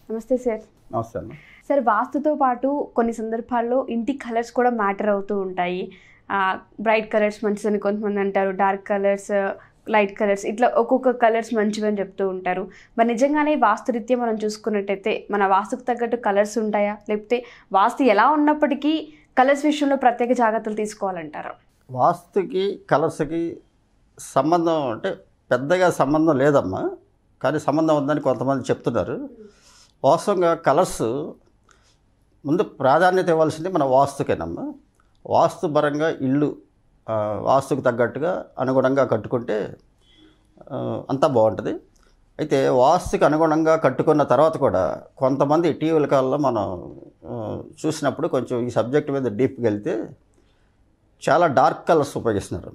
నమస్తే సార్ నమస్తే అన్న సార్ వాస్తుతో పాటు కొన్ని సందర్భాల్లో ఇంటి కలర్స్ కూడా మ్యాటర్ అవుతూ ఉంటాయి బ్రైట్ కలర్స్ మంచిదని కొంతమంది అంటారు డార్క్ కలర్స్ లైట్ కలర్స్ ఇట్లా ఒక్కొక్క కలర్స్ మంచివని చెప్తూ ఉంటారు మరి నిజంగానే వాస్తురీత్యా మనం చూసుకున్నట్టయితే మన వాస్తుకు తగ్గట్టు కలర్స్ ఉంటాయా లేకపోతే వాస్తు ఎలా ఉన్నప్పటికీ కలర్స్ విషయంలో ప్రత్యేక జాగ్రత్తలు తీసుకోవాలంటారు వాస్తుకి కలర్స్కి సంబంధం అంటే పెద్దగా సంబంధం లేదమ్మా కానీ సంబంధం ఉందని కొంతమంది చెప్తున్నారు వాస్తవంగా కలర్స్ ముందు ప్రాధాన్యత ఇవ్వాల్సింది మన వాస్తుకేనమ్మా వాస్తు పరంగా ఇల్లు ఆ, వాస్తుకు తగ్గట్టుగా అనుగుణంగా కట్టుకుంటే ఆ, అంతా బాగుంటుంది అయితే వాస్తుకి అనుగుణంగా కట్టుకున్న తర్వాత కూడా కొంతమంది ఇటీవల కాలంలో మనం ఆ, చూసినప్పుడు కొంచెం ఈ సబ్జెక్ట్ మీద డీప్గా వెళ్తే చాలా డార్క్ కలర్స్ ఉపయోగిస్తున్నారు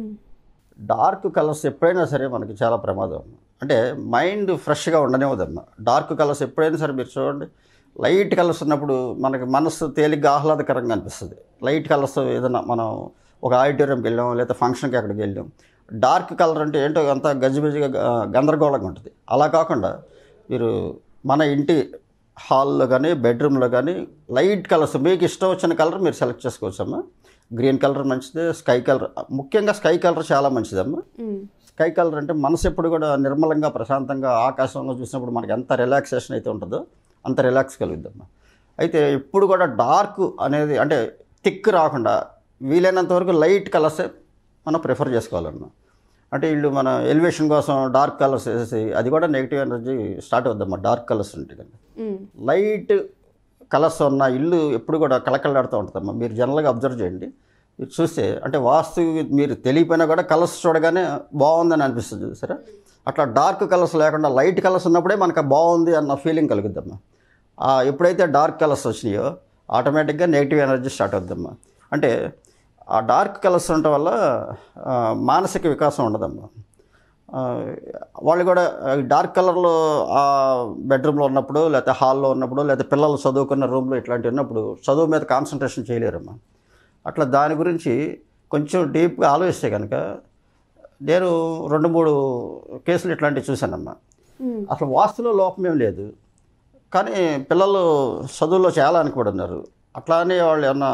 డార్క్ కలర్స్ ఎప్పుడైనా సరే మనకి చాలా ప్రమాదం అంటే మైండ్ ఫ్రెష్గా ఉండనివ్వదమ్మా డార్క్ కలర్స్ ఎప్పుడైనా సరే మీరు చూడండి లైట్ కలర్స్ ఉన్నప్పుడు మనకి మనసు తేలిగ్గా ఆహ్లాదకరంగా అనిపిస్తుంది లైట్ కలర్స్ ఏదైనా మనం ఒక ఆడిటోరియంకి వెళ్ళాం లేదా ఫంక్షన్కి అక్కడికి వెళ్ళాం డార్క్ కలర్ అంటే ఏంటో అంత గజిబిజిగా ఆ, గందరగోళంగా ఉంటుంది అలా కాకుండా మీరు మన ఇంటి హాల్లో కానీ బెడ్రూమ్లో కానీ లైట్ కలర్స్ మీకు ఇష్టం వచ్చిన కలర్ మీరు సెలెక్ట్ చేసుకోవచ్చమ్మా గ్రీన్ కలర్ మంచిదే స్కై కలర్ ముఖ్యంగా స్కై కలర్ చాలా మంచిదమ్మా స్కై కలర్ అంటే మనసు ఎప్పుడు కూడా నిర్మలంగా ప్రశాంతంగా ఆకాశంలో చూసినప్పుడు మనకి ఎంత రిలాక్సేషన్ అయితే ఉంటుందో అంత రిలాక్స్ కలుగుద్దమ్మా అయితే ఇప్పుడు కూడా డార్క్ అనేది అంటే థిక్ రాకుండా వీలైనంత వరకు లైట్ కలర్సే మనం ప్రిఫర్ చేసుకోవాలన్నా అంటే వీళ్ళు మన ఎలివేషన్ కోసం డార్క్ కలర్స్ వేసేసి అది కూడా నెగిటివ్ ఎనర్జీ స్టార్ట్ అవుద్దమ్మా డార్క్ కలర్స్ ఉంటాయి కానీ లైట్ కలర్స్ ఉన్న ఇల్లు ఎప్పుడు కూడా కళకళలాడుతూ ఉంటుందమ్మా మీరు జనరల్గా అబ్జర్వ్ చేయండి మీరు చూస్తే అంటే వాస్తు మీరు తెలియపోయినా కూడా కలర్స్ చూడగానే బాగుందని అనిపిస్తుంది సరే అట్లా డార్క్ కలర్స్ లేకుండా లైట్ కలర్స్ ఉన్నప్పుడే మనకు బాగుంది అన్న ఫీలింగ్ కలుగుద్దమ్మా ఆ ఎప్పుడైతే డార్క్ కలర్స్ వచ్చినాయో ఆటోమేటిక్గా నెగిటివ్ ఎనర్జీ స్టార్ట్ అవుద్దమ్మా అంటే ఆ డార్క్ కలర్స్ ఉండటం వల్ల ఆ, మానసిక వికాసం ఉండదమ్మా ఆ, వాళ్ళు కూడా ఈ డార్క్ కలర్లో ఆ బెడ్రూమ్లో ఉన్నప్పుడు లేకపోతే హాల్లో ఉన్నప్పుడు లేకపోతే పిల్లలు చదువుకున్న రూమ్లో ఇట్లాంటివి ఉన్నప్పుడు చదువు మీద కాన్సన్ట్రేషన్ చేయలేరమ్మా అట్లా దాని గురించి కొంచెం డీప్గా ఆలోచిస్తే కనుక నేను రెండు మూడు కేసులు ఇట్లాంటివి చూశానమ్మా అసలు వాస్తులో లోపం ఏం లేదు కానీ పిల్లలు చదువులో చాలా అనుకోబడి ఉన్నారు అట్లానే వాళ్ళు ఏమన్నా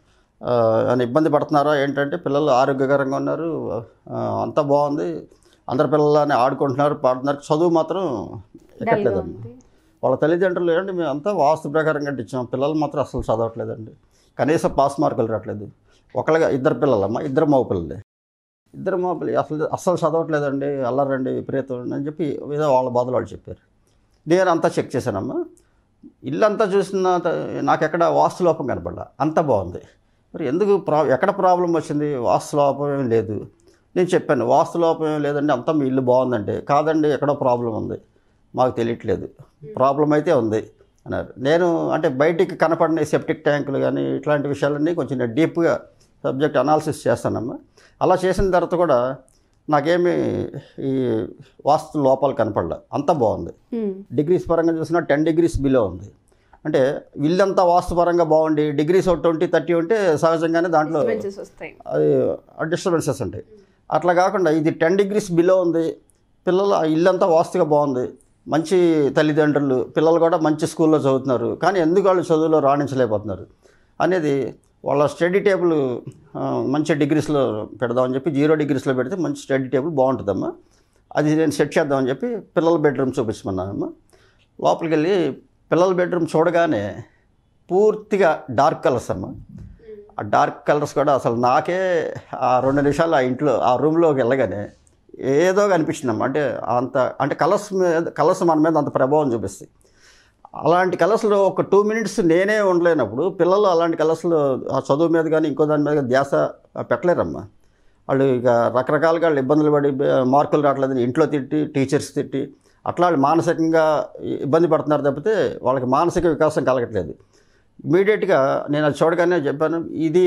ఆ, ఏమైనా ఇబ్బంది పడుతున్నారా ఏంటంటే పిల్లలు ఆరోగ్యకరంగా ఉన్నారు ఆ, అంతా బాగుంది అందరి పిల్లలని ఆడుకుంటున్నారు పాడుతున్నారు చదువు మాత్రం ఎక్కట్లేదమ్మా వాళ్ళ తల్లిదండ్రులు ఏంటంటే మేము అంతా వాస్తు ప్రకారం కట్టించాం పిల్లలు మాత్రం అసలు చదవట్లేదండి కనీసం పాస్ మార్కులు రావట్లేదు ఒకళ్ళగా ఇద్దరు పిల్లలమ్మా ఇద్దరు మగ పిల్లలే ఇద్దరు మగ పిల్లలు అసలు అస్సలు చదవట్లేదండి అల్లరండి విపరీతం అని చెప్పి ఏదో వాళ్ళ బాధలు వాళ్ళు చెప్పారు నేను అంతా చెక్ చేశానమ్మా ఇల్లంతా చూసిన త- నాకు ఎక్కడ వాస్తు లోపం కనపడలా అంత బాగుంది మరి ఎందుకు ప్రా ఎక్కడ ప్రాబ్లం వచ్చింది వాస్తు లోపం ఏం లేదు నేను చెప్పాను వాస్తు లోపం ఏం లేదండి అంతా మీ ఇల్లు బాగుందండి కాదండి ఎక్కడో ప్రాబ్లం ఉంది మాకు తెలియట్లేదు ప్రాబ్లం అయితే ఉంది అన్నారు నేను అంటే బయటికి కనపడిన సెప్టిక్ ట్యాంకులు కానీ ఇట్లాంటి విషయాలన్నీ కొంచెం నేను డీప్గా సబ్జెక్ట్ అనాలిసిస్ చేస్తానమ్మా అలా చేసిన తర్వాత కూడా నాకేమి ఈ వాస్తు లోపాలు కనపడలే అంతా బాగుంది డిగ్రీస్ పరంగా చూసినా టెన్ డిగ్రీస్ బిలో ఉంది అంటే ఇల్లంతా వాస్తుపరంగా బాగుండి డిగ్రీస్ ఒక ట్వంటీ థర్టీ ఉంటే సహజంగానే దాంట్లో వస్తాయి అది డిస్టర్బెన్సెస్ ఉంటాయి అట్లా కాకుండా ఇది టెన్ డిగ్రీస్ బిలో ఉంది పిల్లలు ఆ ఇల్లంతా వాస్తుగా బాగుంది మంచి తల్లిదండ్రులు పిల్లలు కూడా మంచి స్కూల్లో చదువుతున్నారు కానీ ఎందుకు వాళ్ళు చదువులో రాణించలేకపోతున్నారు అనేది వాళ్ళ స్టడీ టేబుల్ ఆ, మంచి డిగ్రీస్లో పెడదామని చెప్పి జీరో డిగ్రీస్లో పెడితే మంచి స్టడీ టేబుల్ బాగుంటుందమ్మా అది నేను సెట్ చేద్దామని చెప్పి పిల్లల బెడ్రూమ్ చూపించమన్నానమ్మా లోపలికి వెళ్ళి పిల్లల బెడ్రూమ్ చూడగానే పూర్తిగా డార్క్ కలర్స్ అమ్మా ఆ డార్క్ కలర్స్ కూడా అసలు నాకే ఆ రెండు నిమిషాలు ఆ ఇంట్లో ఆ రూమ్లోకి వెళ్ళగానే ఏదో కనిపించిందమ్మా అంటే అంత అంటే కలర్స్ మీద కలర్స్ మన మీద అంత ప్రభావం చూపిస్తాయి అలాంటి కలర్స్లో ఒక టూ మినిట్స్ నేనే ఉండలేనప్పుడు పిల్లలు అలాంటి కలర్స్లో ఆ చదువు మీద కానీ ఇంకో దాని మీద కానీ ధ్యాస పెట్టలేరమ్మా వాళ్ళు ఇక రకరకాలుగా వాళ్ళు ఇబ్బందులు పడి బ- మార్కులు రావట్లేదని ఇంట్లో తిట్టి టీచర్స్ తిట్టి అట్లా వాళ్ళు మానసికంగా ఇబ్బంది పడుతున్నారు తప్పితే వాళ్ళకి మానసిక వికాసం కలగట్లేదు ఇమీడియట్గా నేను అది చూడగానే చెప్పాను ఇది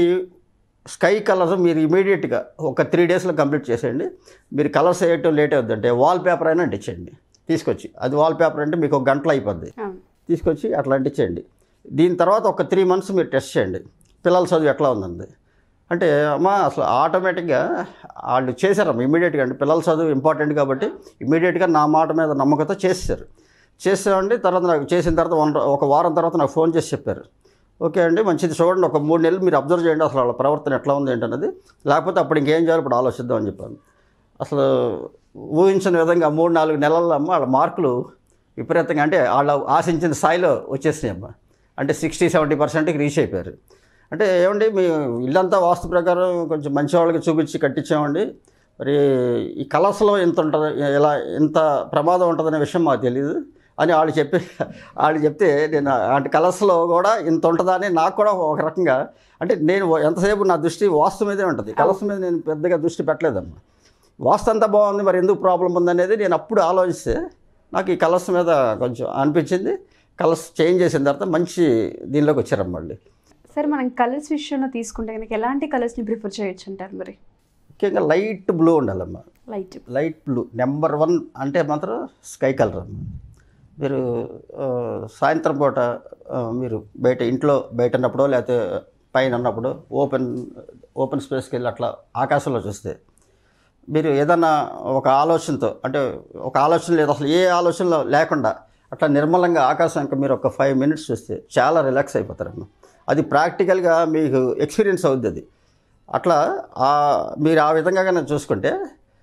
స్కై కలర్స్ మీరు ఇమీడియట్గా ఒక త్రీ డేస్లో కంప్లీట్ చేసేయండి మీరు కలర్స్ వేయటం లేట్ అవుద్దంటే వాల్ పేపర్ అయినా అంటించండి తీసుకొచ్చి అది వాల్ పేపర్ అంటే మీకు ఒక గంటలో అయిపోద్ది తీసుకొచ్చి అట్లా అంటించండి దీని తర్వాత ఒక త్రీ మంత్స్ మీరు టెస్ట్ చేయండి పిల్లల చదువు ఎట్లా ఉందండి అంటే అమ్మ అసలు ఆటోమేటిక్గా వాళ్ళు చేశారమ్మ ఇమీడియట్గా అంటే పిల్లల చదువు ఇంపార్టెంట్ కాబట్టి ఇమీడియట్గా నా మాట మీద నమ్మకంతో చేసేసారు చేసామండి తర్వాత నాకు చేసిన తర్వాత వన్ ఒక వారం తర్వాత నాకు ఫోన్ చేసి చెప్పారు ఓకే అండి మంచిది చూడండి ఒక మూడు నెలలు మీరు అబ్జర్వ్ చేయండి అసలు వాళ్ళ ప్రవర్తన ఎట్లా ఉంది ఏంటన్నది లేకపోతే అప్పుడు ఇంకేం చేయాలి ఇప్పుడు ఆలోచిద్దాం అని చెప్పాను అసలు ఊహించిన విధంగా మూడు నాలుగు నెలల్లో అమ్మ వాళ్ళ మార్కులు విపరీతంగా అంటే వాళ్ళు ఆశించిన స్థాయిలో వచ్చేసినాయి అమ్మ అంటే సిక్స్టీ సెవెంటీ పర్సెంట్కి రీచ్ అయిపోయారు అంటే ఏమండి మీ ఇల్లంతా వాస్తు ప్రకారం కొంచెం మంచి వాళ్ళకి చూపించి కట్టించామండి మరి ఈ కలర్స్లో ఎంత ఉంటుంది ఎలా ఎంత ప్రమాదం ఉంటుందనే విషయం మాకు తెలియదు అని వాళ్ళు చెప్పి వాళ్ళు చెప్తే నేను అలాంటి కలర్స్లో కూడా ఇంత ఉంటుందా అని నాకు కూడా ఒక రకంగా అంటే నేను ఎంతసేపు నా దృష్టి వాస్తు మీదే ఉంటుంది కలర్స్ మీద నేను పెద్దగా దృష్టి పెట్టలేదమ్మా వాస్తు అంతా బాగుంది మరి ఎందుకు ప్రాబ్లం ఉందనేది నేను అప్పుడు ఆలోచిస్తే నాకు ఈ కలర్స్ మీద కొంచెం అనిపించింది కలర్స్ చేంజ్ చేసిన తర్వాత మంచి దీనిలోకి వచ్చారమ్మ మళ్ళీ సార్ మనం కలర్స్ విషయంలో తీసుకుంటే కనుక ఎలాంటి కలర్స్ని ప్రిఫర్ చేయొచ్చు అంటారు మరి ముఖ్యంగా లైట్ బ్లూ ఉండాలమ్మా light light blue number one అంటే మాత్రం స్కై కలర్ అమ్మ మీరు ఆ, సాయంత్రం పూట ఆ, మీరు బయట ఇంట్లో బయట ఉన్నప్పుడు లేకపోతే పైన ఉన్నప్పుడు ఓపెన్ ఓపెన్ స్పేస్కి వెళ్ళి అట్లా ఆకాశంలో చూస్తే మీరు ఏదన్నా ఒక ఆలోచనతో అంటే ఒక ఆలోచన లేదు అసలు ఏ ఆలోచనలో లేకుండా అట్లా నిర్మలంగా ఆకాశం ఇంకా మీరు ఒక ఫైవ్ మినిట్స్ చూస్తే చాలా రిలాక్స్ అయిపోతారమ్మా అది ప్రాక్టికల్గా మీకు ఎక్స్పీరియన్స్ అవుద్ది అది అట్లా ఆ మీరు ఆ విధంగా కనుక చూసుకుంటే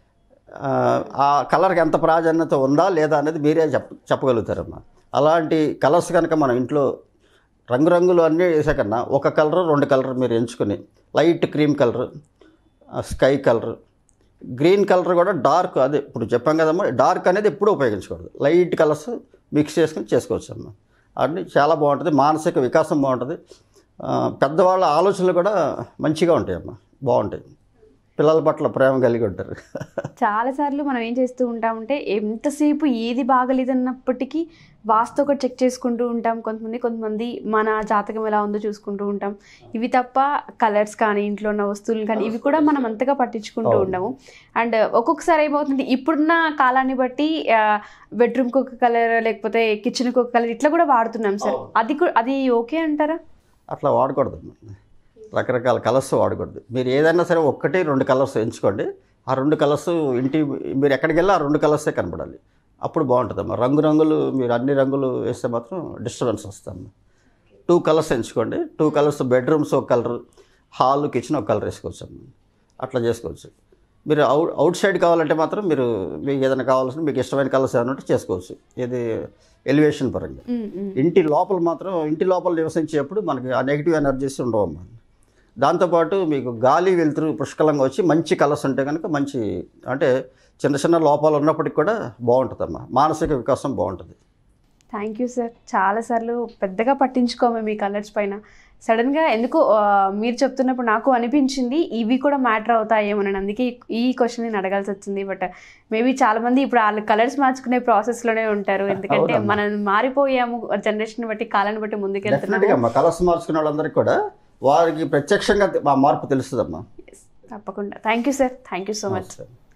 ఆ, ఆ కలర్కి ఎంత ప్రాధాన్యత ఉందా లేదా అనేది మీరే చెప్ప చెప్పగలుగుతారమ్మా అలాంటి కలర్స్ కనుక మనం ఇంట్లో రంగురంగులు అన్నీ వేసే కన్నా ఒక కలర్ రెండు కలర్ మీరు ఎంచుకొని light cream colour sky colour green colour కూడా డార్క్ అదే ఇప్పుడు చెప్పాం కదమ్మా డార్క్ అనేది ఎప్పుడూ ఉపయోగించకూడదు లైట్ కలర్స్ మిక్స్ చేసుకుని చేసుకోవచ్చు అమ్మా అన్ని చాలా బాగుంటుంది మానసిక వికాసం బాగుంటుంది ఆ, పెద్దవాళ్ళ ఆలోచనలు కూడా మంచిగా ఉంటాయి అమ్మా బాగుంటాయి పిల్లల పట్ల ప్రేమ కలిగి ఉంటారు చాలాసార్లు మనం ఏం చేస్తూ ఉంటామంటే ఎంతసేపు ఏది బాగలేదన్నప్పటికీ వాస్తు ఒకటి చెక్ చేసుకుంటూ ఉంటాం కొంతమంది కొంతమంది మన జాతకం ఎలా ఉందో చూసుకుంటూ ఉంటాం ఇవి తప్ప కలర్స్ కానీ ఇంట్లో ఉన్న వస్తువులు కానీ ఇవి కూడా మనం అంతగా పట్టించుకుంటూ అవును. ఉండము అండ్ ఒక్కొక్కసారి ఏమవుతుంది ఇప్పుడున్న కాలాన్ని బట్టి బెడ్రూమ్కి ఒక కలర్ లేకపోతే కిచెన్కి ఒక కలర్ ఇట్లా కూడా వాడుతున్నాం సార్ అవును. అది కూ- అది ఓకే అంటారా అట్లా వాడకూడదు రకరకాల కలర్స్ వాడకూడదు మీరు ఏదైనా సరే ఒక్కటి రెండు కలర్స్ ఎంచుకోండి ఆ రెండు కలర్స్ ఇంటి మీరు ఎక్కడికి వెళ్ళి ఆ రెండు కలర్సే కనపడాలి అప్పుడు బాగుంటుందమ్మా రంగు రంగులు మీరు అన్ని రంగులు వేస్తే మాత్రం డిస్టర్బెన్స్ వస్తాము టూ కలర్స్ ఎంచుకోండి టూ కలర్స్ బెడ్రూమ్స్ ఒక కలర్ హాల్ కిచెన్ ఒక కలర్ వేసుకోవచ్చు అమ్మా అట్లా చేసుకోవచ్చు మీరు అవుట్ అవుట్ సైడ్ కావాలంటే మాత్రం మీరు మీకు ఏదైనా కావాల్సిన మీకు ఇష్టమైన కలర్స్ ఏమైనా ఉంటే చేసుకోవచ్చు ఇది ఎలివేషన్ పరంగా ఉమ్, ఉమ్. ఇంటి లోపల మాత్రం ఇంటి లోపల నివసించేప్పుడు మనకి ఆ నెగిటివ్ ఎనర్జీస్ ఉండవమ్మా దాంతోపాటు మీకు గాలి వెలుతురు పుష్కలంగా వచ్చి మంచి కలర్స్ ఉంటే కనుక మంచి అంటే చిన్న చిన్న లోపాలు ఉన్నప్పటికి కూడా బాగుంటుందమ్మా మానసిక వికాసం బాగుంటుంది థ్యాంక్ యూ సార్ చాలాసార్లు పెద్దగా పట్టించుకోము మీ కలర్స్ పైన సడన్గా ఎందుకో ఆ, మీరు చెప్తున్నప్పుడు నాకు అనిపించింది ఇవి కూడా మ్యాటర్ అవుతాయేమోనని అందుకే ఈ- ఈ క్వశ్చన్ నేను అడగాల్సి వచ్చింది బట్ మేబీ చాలా మంది ఇప్పుడు వాళ్ళు కలర్స్ మార్చుకునే ప్రాసెస్లోనే ఉంటారు ఎందుకంటే అవునమ్మా. మనం మారిపోయాము జనరేషన్ బట్టి కాలాన్ని బట్టి ముందుకెళ్తున్నాము డెఫినెట్గా అమ్మా కలర్స్ మార్చుకునే వాళ్ళందరికీ కూడా వారికి ప్రత్యక్షంగా మా మార్పు తెలుస్తుందమ్మా Yes, తప్పకుండా thank you sir thank you so much నమస్తే.